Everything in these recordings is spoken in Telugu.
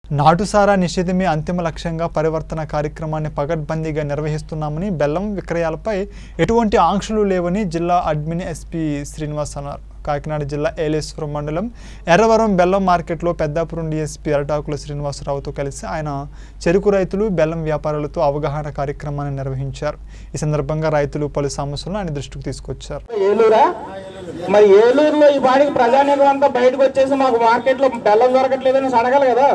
నాటుసారా నిషేధమే అంతిమ లక్ష్యంగా పరివర్తన కార్యక్రమాన్ని పగడ్బందీగా నిర్వహిస్తున్నామని బెల్లం విక్రయాలపై ఎటువంటి ఆంక్షలు లేవని జిల్లా అడ్మిన్ ఎస్పీ శ్రీనివాస్ అన్నారు కాకినాడ జిల్లా ఏలేశ్వరం మండలం ఎర్రవరం బెల్లం మార్కెట్లో పెద్దాపురం డీఎస్పీ అరటాకుల శ్రీనివాసరావుతో కలిసి ఆయన చెరుకు రైతులు బెల్లం వ్యాపారులతో అవగాహన కార్యక్రమాన్ని నిర్వహించారు ఈ సందర్భంగా రైతులు పలు సమస్యలను ఆయన దృష్టికి తీసుకొచ్చారు ఏలూరా మరి ఏలూరులో ఈ పాడికి ప్రజానీకం అంతా బయటకు వచ్చేసి మాకు మార్కెట్ లో బెల్లం దొరకట్లేదని అడగాలి కదా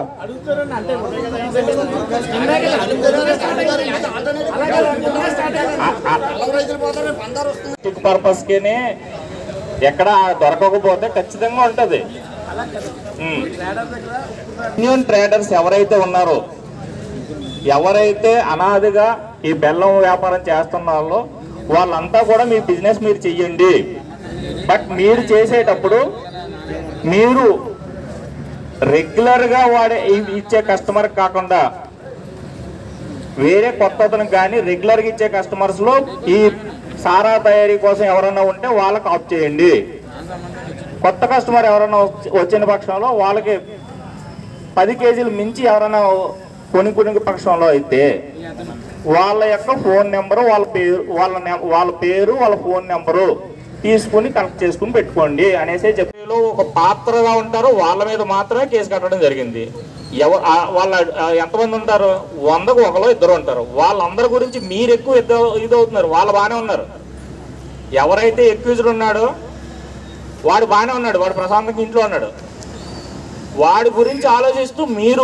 స్టిక్ పర్పస్ కి ఎక్కడ దొరకకపోతే ఖచ్చితంగా ఉంటది ఉమ్. యూనియన్ ట్రేడర్స్ ఎవరైతే ఉన్నారో ఎవరైతే అనాదిగా ఈ బెల్లం వ్యాపారం చేస్తున్నారో వాళ్ళంతా కూడా మీ బిజినెస్ మీరు చెయ్యండి బట్ మీరు చేసేటప్పుడు మీరు రెగ్యులర్ గా వాడే ఇ- ఇచ్చే కస్టమర్ కాకుండా వేరే కొత్త అతనికి కానీ రెగ్యులర్ గా ఇచ్చే కస్టమర్స్ లో ఈ సారా తయారీ కోసం ఎవరైనా ఉంటే వాళ్ళకి ఆఫ్ చేయండి కొత్త కస్టమర్ ఎవరైనా వచ్చి- వచ్చిన పక్షంలో వాళ్ళకి పది కేజీలు మించి ఎవరైనా కొనుక్కునే పక్షంలో అయితే వాళ్ళ యొక్క ఫోన్ నెంబరు వాళ్ళ పేరు వాళ్ళ నెం- వాళ్ళ పేరు వాళ్ళ ఫోన్ నెంబరు తీసుకుని కనెక్ట్ చేసుకుని పెట్టుకోండి అనేసి చెప్పేలో ఒక పాత్రగా ఉంటారు వాళ్ళ మీద మాత్రమే కేసు కట్టడం జరిగింది ఎవరు ఆ- వాళ్ళ ఆ, ఎంతమంది ఉంటారు వందకు ఒకలో ఇద్దరు ఉంటారు వాళ్ళందరి గురించి మీరు ఎక్కువ ఇద్దరు ఇదవుతున్నారు వాళ్ళు బాగానే ఉన్నారు ఎవరైతే ఎక్యూజ్డ్ ఉన్నాడో వాడు బాగానే ఉన్నాడు వాడు ప్రశాంతంగా ఇంట్లో ఉన్నాడు వాడి గురించి ఆలోచిస్తూ మీరు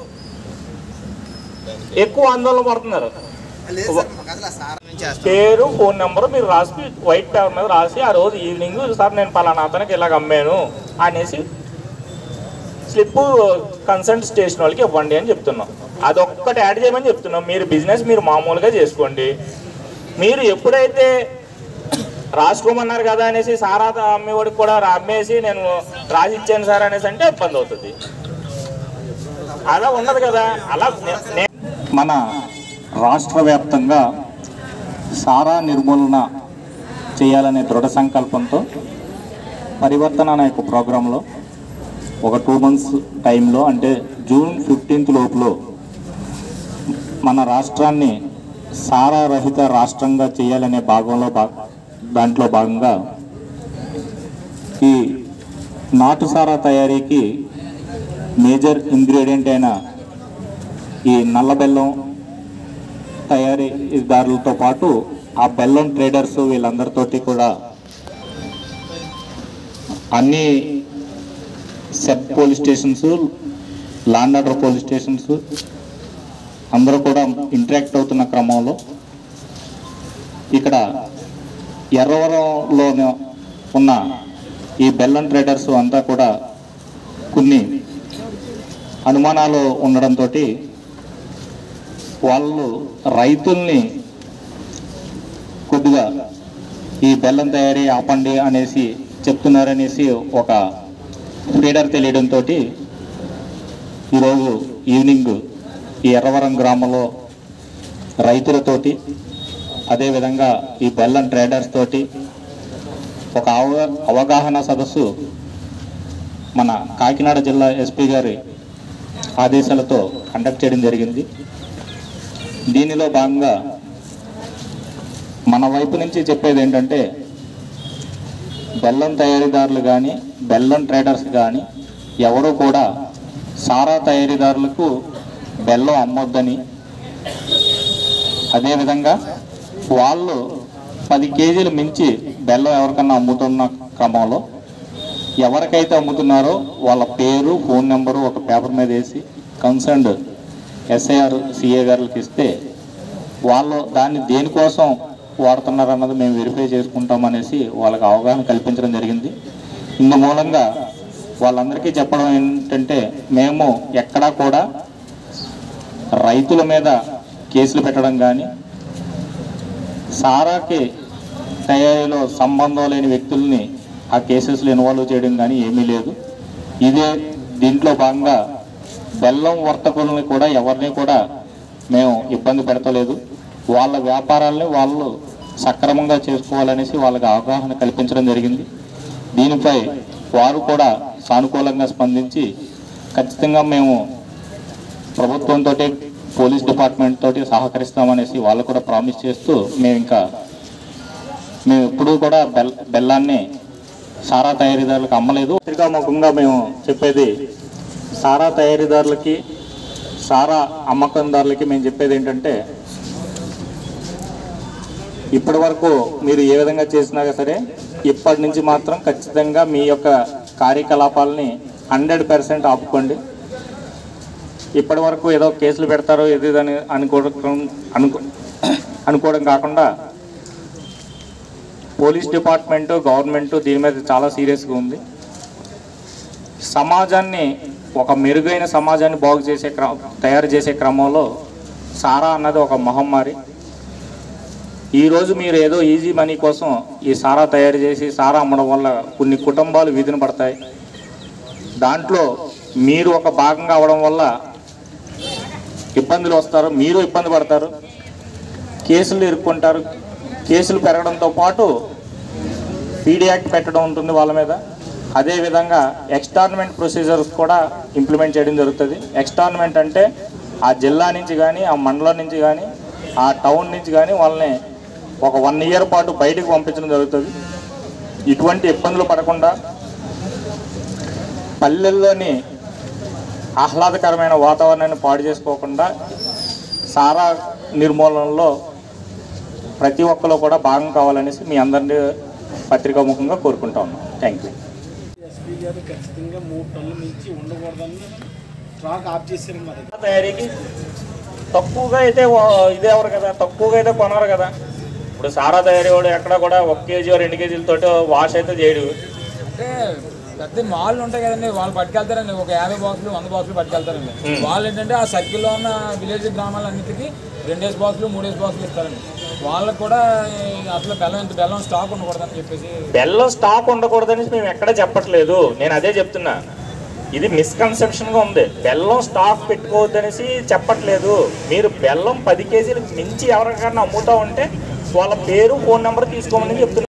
ఎక్కువ ఆందోళన పడుతున్నారు పేరు ఫోన్ నెంబర్ మీరు రాసి వైట్ పేపర్ మీద రాసి ఆ రోజు ఈవినింగ్ సార్ నేను పలానా అతనికి ఇలాగ అమ్మాను అనేసి స్లిప్ కన్సల్ట్ స్టేషన్ వాళ్ళకి ఇవ్వండి అని చెప్తున్నాం అదొక్కటి యాడ్ చేయమని చెప్తున్నాం మీరు బిజినెస్ మీరు మామూలుగా చేసుకోండి మీరు ఎప్పుడైతే రాసుకోమన్నారు కదా అనేసి సారా అమ్మేవాడికి కూడా రా- అమ్మేసి నేను రాసి ఇచ్చాను సార్ అనేసి అంటే ఇబ్బంది అవుతుంది అలా ఉండదు కదా అలా నే- నే- మన రాష్ట్ర వ్యాప్తంగా సారా నిర్మూలన చేయాలనే దృఢ సంకల్పంతో పరివర్తన అనే ఒక ప్రోగ్రాంలో ఒక టూ మంత్స్ టైంలో అంటే జూన్ ఫిఫ్టీన్త్ లోపులో మన రాష్ట్రాన్ని సారా రహిత రాష్ట్రంగా చేయాలనే భాగంలో భా దాంట్లో భాగంగా ఈ నాటు సారా తయారీకి మేజర్ ఇంగ్రీడియంట్ అయిన ఈ నల్ల బెల్లం తయారీదారులతో పాటు ఆ బెల్లం ట్రేడర్స్ వీళ్ళందరితోటి కూడా అన్ని సెబ్ police stations law and order police stations అందరూ కూడా ఇంటరాక్ట్ అవుతున్న క్రమంలో ఇక్కడ ఎర్రవరంలో ఉన్న ఈ బెల్లం ట్రేడర్స్ అంతా కూడా కొన్ని అనుమానాలు ఉండడంతో వాళ్ళు రైతుల్ని కొద్దిగా ఈ బెల్లం తయారీ ఆపండి అనేసి చెప్తున్నారనేసి ఒక ఫీడర్ తెలియడంతో ఈరోజు ఈవినింగ్ ఈ ఎర్రవరం గ్రామంలో రైతులతోటి అదేవిధంగా ఈ బెల్లం ట్రేడర్స్ తోటి ఒక అవ అవగాహన సదస్సు మన కాకినాడ జిల్లా ఎస్పీ గారి ఆదేశాలతో కండక్ట్ చేయడం జరిగింది దీనిలో భాగంగా మన వైపు నుంచి చెప్పేది ఏంటంటే బెల్లం తయారీదారులు కానీ బెల్లం ట్రేడర్స్ కానీ ఎవరు కూడా సారా తయారీదారులకు బెల్లం అమ్మొద్దని అదేవిధంగా వాళ్ళు పది కేజీలు మించి బెల్లం ఎవరికన్నా అమ్ముతున్న క్రమంలో ఎవరికైతే అమ్ముతున్నారో వాళ్ళ పేరు ఫోన్ నెంబరు ఒక పేపర్ మీద వేసి కన్సర్న్డ్ ఎస్ఐఆర్ సిఏ గారికి ఇస్తే వాళ్ళు దాన్ని దేనికోసం వాడుతున్నారు అన్నది మేము వెరిఫై చేసుకుంటాం అనేసి వాళ్ళకి అవగాహన కల్పించడం జరిగింది ఇందు మూలంగా వాళ్ళందరికీ చెప్పడం ఏంటంటే మేము ఎక్కడా కూడా రైతుల మీద కేసులు పెట్టడం కానీ సారాకి తయారీలో సంబంధం లేని వ్యక్తుల్ని ఆ కేసెస్లో ఇన్వాల్వ్ చేయడం కానీ ఏమీ లేదు ఇదే దీంట్లో భాగంగా బెల్లం వర్తకుల్ని కూడా ఎవరిని కూడా మేము ఇబ్బంది పెడతలేదు వాళ్ళ వ్యాపారాలని వాళ్ళు సక్రమంగా చేసుకోవాలనేసి వాళ్ళకి అవగాహన కల్పించడం జరిగింది దీనిపై వారు కూడా సానుకూలంగా స్పందించి ఖచ్చితంగా మేము ప్రభుత్వంతో పోలీస్ డిపార్ట్మెంట్ తోటి సహకరిస్తామనేసి వాళ్ళు కూడా ప్రామిస్ చేస్తూ మేము ఇంకా మేము ఎప్పుడూ కూడా బెల్ బెల్లాన్ని సారా తయారీదారులకు అమ్మలేదు పత్రికాముఖంగా మేము చెప్పేది సారా తయారీదారులకి సారా అమ్మకందారులకి మేము చెప్పేది ఏంటంటే ఇప్పటి వరకు మీరు ఏ విధంగా చేసినా సరే ఇప్పటి నుంచి మాత్రం ఖచ్చితంగా మీ యొక్క కార్యకలాపాలని హండ్రెడ్ పర్సెంట్ ఆపుకోండి ఇప్పటి వరకు ఏదో కేసులు పెడతారో ఏది అని అనుకోవడం అనుకో అనుకోవడం కాకుండా పోలీస్ డిపార్ట్మెంటు గవర్నమెంట్ దీని మీద చాలా సీరియస్గా ఉంది సమాజాన్ని ఒక మెరుగైన సమాజాన్ని బాగు చేసే క్ర తయారు చేసే క్రమంలో సారా అన్నది ఒక మహమ్మారి ఈరోజు మీరు ఏదో ఈజీ మనీ కోసం ఈ సారా తయారు చేసి సారా అమ్మడం వల్ల కొన్ని కుటుంబాలు వీధిన పడతాయి దాంట్లో మీరు ఒక భాగంగా అవడం వల్ల ఇబ్బందులు వస్తారు మీరు ఇబ్బంది పడతారు కేసులు ఇరుక్కుంటారు కేసులు పెరగడంతో పాటు పీడీ యాక్ట్ పెట్టడం ఉంటుంది వాళ్ళ మీద అదేవిధంగా ఎక్స్టార్న్మెంట్ ప్రొసీజర్స్ కూడా ఇంప్లిమెంట్ చేయడం జరుగుతుంది ఎక్స్టార్న్మెంట్ అంటే ఆ జిల్లా నుంచి కానీ ఆ మండలం నుంచి కానీ ఆ టౌన్ నుంచి కానీ వాళ్ళని ఒక వన్ ఇయర్ పాటు బయటకు పంపించడం జరుగుతుంది ఇటువంటి ఇబ్బందులు పడకుండా పల్లెల్లోని ఆహ్లాదకరమైన వాతావరణాన్ని పాడు చేసుకోకుండా సారా నిర్మూలనలో ప్రతి ఒక్కరు కూడా భాగం కావాలనేసి మీ అందరినీ పత్రికాముఖంగా కోరుకుంటా ఉన్నాం థ్యాంక్ యూ ఎస్పీ గారు ఖచ్చితంగా మూడు టన్నుల మించి ఉండకూడదని ట్రాక్ ఆఫ్ చేశారు మరి తయారీకి తక్కువగా అయితే వా- ఇది ఎవరు కదా తక్కువగా అయితే కొనరు కదా ఇప్పుడు సారా తయారీ వాడు ఎక్కడ కూడా ఒక కేజీ రెండు కేజీలతో వాష్ అయితే చేయడు అంటే పెద్ద మాల్ ఉంటాయి కదండి వాళ్ళు పట్టుకెళ్తారండి ఒక యాభై బాక్సులు వంద బాక్సులు పట్టుకెళ్తారండి వాళ్ళు ఏంటంటే ఆ సర్కిల్లో ఉన్న విలేజ్ గ్రామాలన్నిటికీ రెండేసి బాక్సులు మూడేసి బాక్సులు ఇస్తారండి వాళ్ళకి కూడా ఈ అసలు బెల్లం ఇంత బెల్లం స్టాక్ ఉండకూడదని చెప్పేసి బెల్లం స్టాక్ ఉండకూడదని మేము ఎక్కడ చెప్పట్లేదు నేను అదే చెప్తున్నా ఇది మిస్కన్సెప్షన్ గా ఉంది బెల్లం స్టాక్ పెట్టుకోవద్దనేసి చెప్పట్లేదు మీరు బెల్లం పది కేజీలకు మించి ఎవరికైనా అమ్ముతా ఉంటే వాళ్ళ పేరు ఫోన్ నెంబర్ తీసుకోమని చెప్తున్నా